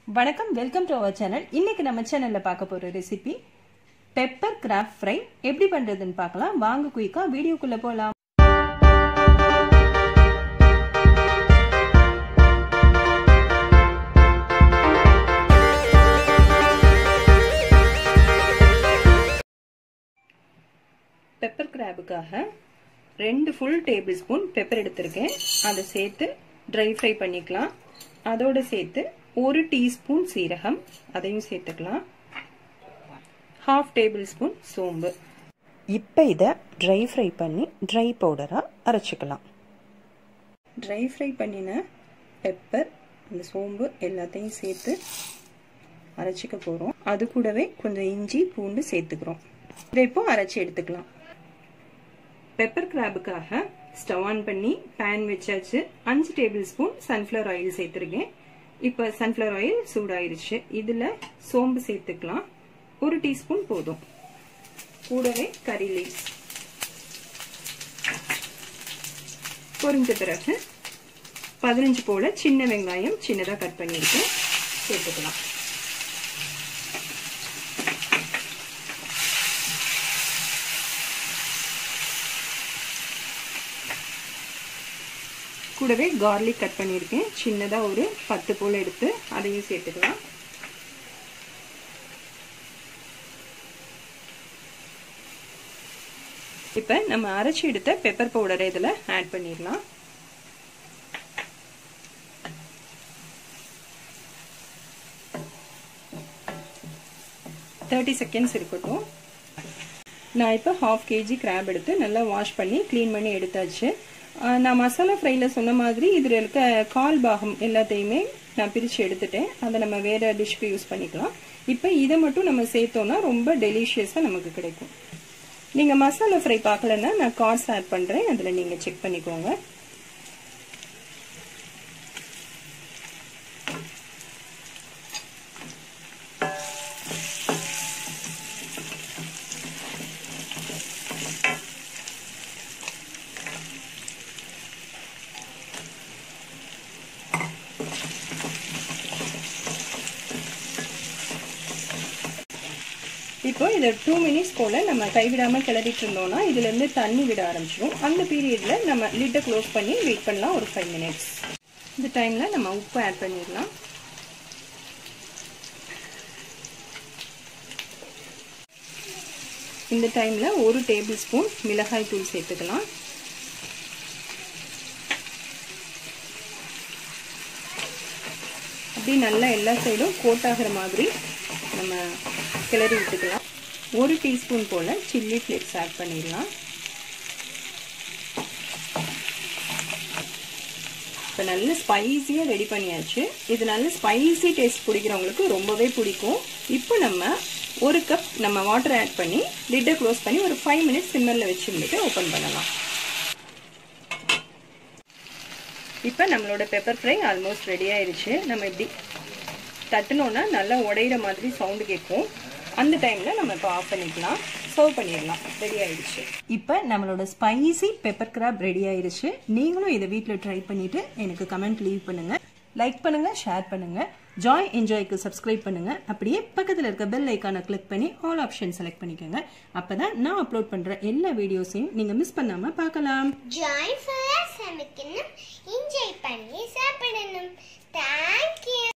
வணக்கம் welcome to our channel இன்னைக்கு நம்ம சேனல்ல பார்க்க போற ரெசிபி பெப்பர் கிராப் ஃப்ரை எப்படி பண்றதுன்னு பார்க்கலாம் வாங்க குயிக்கா வீடியோக்குள்ள போலாம் பெப்பர் கிராபுக்காக ரெண்டு ஃபுல் டேபிள் ஸ்பூன் பெப்பர் எடுத்திருக்கேன் அதை சேர்த்து ட்ரை ஃப்ரை பண்ணிக்கலாம் அதோட சேர்த்து ஒரு டீஸ்பூன் சீரகம் அதையும் சேர்த்துக்கலாம் ஹாஃப் டேபிள் ஸ்பூன் சோம்பு இப்போ இதை ட்ரை ஃப்ரை பண்ணி ட்ரை பவுடராக அரைச்சிக்கலாம் ட்ரை ஃப்ரை பண்ணின பெப்பர் அந்த சோம்பு எல்லாத்தையும் சேர்த்து அரைச்சிக்க போகிறோம் அது கூடவே கொஞ்சம் இஞ்சி பூண்டு சேர்த்துக்கிறோம் இதை இப்போ அரைச்சி எடுத்துக்கலாம் பெப்பர் கிராபுக்காக ஸ்டவ் ஆன் பண்ணி பேன் வச்சாச்சு அஞ்சு டேபிள் ஸ்பூன் சன்ஃப்ளவர் ஆயில் சேர்த்துருக்கேன் இப்போ சன்ஃப்ளவர் ஆயில் சூடாயிருச்சு இதில் சோம்பு சேர்த்துக்கலாம் ஒரு டீஸ்பூன் போதும் கூடவே கறி லீவ்ஸ் பொரிஞ்ச பிறகு பதினஞ்சு போல சின்ன வெங்காயம் சின்னதாக கட் பண்ணியிருக்கேன் சேர்த்துக்கலாம் கூடவே கார்லிக் கட் பண்ணியிருக்கேன் சின்னதாக ஒரு பத்து போல் எடுத்து அதையும் சேர்த்துக்கலாம் இப்போ நம்ம அரைச்சி எடுத்த பெப்பர் பவுடரை இதில் ஆட் பண்ணிடலாம் தேர்ட்டி செகண்ட்ஸ் இருக்கட்டும் நான் இப்போ ஹாஃப் கேஜி கிராப் எடுத்து நல்லா வாஷ் பண்ணி க்ளீன் பண்ணி எடுத்தாச்சு நான் மசாலா ஃப்ரையில் சொன்ன மாதிரி இதில் இருக்க கால் பாகம் எல்லாத்தையுமே நான் பிரித்து எடுத்துட்டேன் அதை நம்ம வேறு டிஷ்க்கு யூஸ் பண்ணிக்கலாம் இப்போ இதை மட்டும் நம்ம சேர்த்தோன்னா ரொம்ப டெலிஷியஸாக நமக்கு கிடைக்கும் நீங்கள் மசாலா ஃப்ரை பார்க்கலன்னா நான் கார்ட்ஸ் ஆட் பண்ணுறேன் அதில் நீங்கள் செக் பண்ணிக்கோங்க இப்போ இதை டூ மினிட்ஸ் போல் நம்ம கைவிடாமல் கிளறிட்டு இருந்தோம்னா இதுலேருந்து தண்ணி விட ஆரம்பிச்சிடும் அந்த பீரியடில் நம்ம லிட்டை க்ளோஸ் பண்ணி வெயிட் பண்ணலாம் ஒரு ஃபைவ் மினிட்ஸ் இந்த டைமில் நம்ம உப்பு ஆட் பண்ணிடலாம் இந்த டைமில் ஒரு டேபிள் ஸ்பூன் மிளகாய் தூள் சேர்த்துக்கலாம் அப்படி நல்லா எல்லா சைடும் கோட் ஆகிற மாதிரி நம்ம கிளறி விட்டுக்கலாம் ஒரு டீஸ்பூன் போல் சில்லி ஃப்ளேக்ஸ் ஆட் பண்ணிடலாம் இப்போ நல்ல ஸ்பைஸியாக ரெடி பண்ணியாச்சு இது நல்ல ஸ்பைசி டேஸ்ட் பிடிக்கிறவங்களுக்கு ரொம்பவே பிடிக்கும் இப்போ நம்ம ஒரு கப் நம்ம வாட்டர் ஆட் பண்ணி லிட்டை க்ளோஸ் பண்ணி ஒரு ஃபைவ் மினிட்ஸ் சிம்மரில் வச்சுருந்துட்டு ஓப்பன் பண்ணலாம் இப்போ நம்மளோட பெப்பர் ஃப்ரை ஆல்மோஸ்ட் ரெடி ஆயிடுச்சு நம்ம இப்படி தட்டுனோன்னா நல்லா உடையிற மாதிரி சவுண்டு கேட்கும் அந்த டைமில் நம்ம இப்போ ஆஃப் பண்ணிக்கலாம் சர்வ் பண்ணிடலாம் ரெடி ஆயிடுச்சு இப்போ நம்மளோட ஸ்பைசி பெப்பர் கிராப் ரெடி ஆயிடுச்சு நீங்களும் இதை வீட்டில் ட்ரை பண்ணிட்டு எனக்கு கமெண்ட் லீவ் பண்ணுங்க லைக் பண்ணுங்க ஷேர் பண்ணுங்க ஜாய் என்ஜாய்க்கு சப்ஸ்கிரைப் பண்ணுங்க அப்படியே பக்கத்தில் இருக்க பெல் ஐக்கானை கிளிக் பண்ணி ஆல் ஆப்ஷன் செலக்ட் பண்ணிக்கோங்க அப்பதான் நான் அப்லோட் பண்ற எல்லா வீடியோஸையும் நீங்க மிஸ் பண்ணாம பார்க்கலாம் ஜாய் ஃபுல்லாக சமைக்கணும் என்ஜாய் பண்ணி சாப்பிடணும் தேங்க்யூ